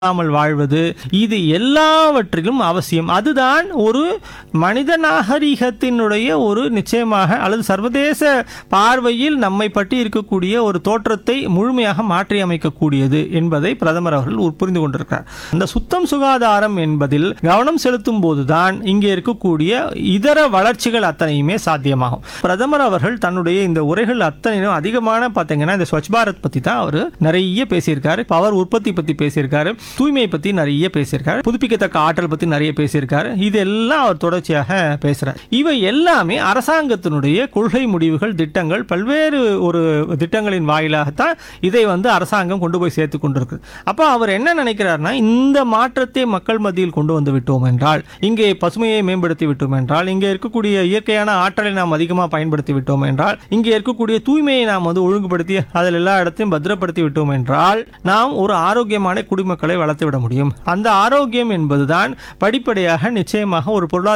இல்லாமல் வாழ்வது இது எல்லாவற்றிலும் அவசியம் அதுதான் ஒரு மனித நாகரிகத்தினுடைய ஒரு நிச்சயமாக அல்லது சர்வதேச பார்வையில் நம்மை பற்றி இருக்கக்கூடிய ஒரு தோற்றத்தை முழுமையாக மாற்றி அமைக்கக்கூடியது என்பதை பிரதமர் அவர்கள் உ- புரிந்து கொண்டிருக்கிறார் அந்த சுத்தம் சுகாதாரம் என்பதில் கவனம் செலுத்தும் போதுதான் இங்கே இருக்கக்கூடிய இதர வளர்ச்சிகள் அத்தனையுமே சாத்தியமாகும் பிரதமர் அவர்கள் தன்னுடைய இந்த உரைகள் அத்தனையும் அதிகமான பார்த்தீங்கன்னா இந்த ஸ்வச் பாரத் பத்தி தான் அவர் நிறைய பேசியிருக்காரு பவர் உற்பத்தி பத்தி பேசியிருக்காரு தூய்மை பத்தி நிறைய பேசியிருக்காரு புதுப்பிக்கத்தக்க ஆற்றல் பத்தி நிறைய பேசியிருக்காரு இதெல்லாம் அவர் தொடர்ச்சியாக பேசுறார் இவை எல்லாமே அரசாங்கத்தினுடைய கொள்கை முடிவுகள் திட்டங்கள் பல்வேறு ஒரு திட்டங்களின் வாயிலாகத்தான் இதை வந்து அரசாங்கம் கொண்டு போய் சேர்த்து கொண்டிருக்கு அப்போ அவர் என்ன நினைக்கிறார்னா இந்த மாற்றத்தை மக்கள் மத்தியில் கொண்டு வந்து விட்டோம் என்றால் இங்கே பசுமையை மேம்படுத்தி விட்டோம் என்றால் இங்கே இருக்கக்கூடிய இயற்கையான ஆற்றலை நாம் அதிகமாக பயன்படுத்தி விட்டோம் என்றால் இங்கே இருக்கக்கூடிய தூய்மையை நாம் வந்து ஒழுங்குபடுத்தி அதில் எல்லா இடத்தையும் பத்திரப்படுத்தி விட்டோம் என்றால் நாம் ஒரு ஆரோக்கியமான குடிமக்களை வளர்த்து விட முடியும் அந்த ஆரோக்கியம் என்பதுதான் படிப்படியாக நிச்சயமாக ஒரு பொருளாதார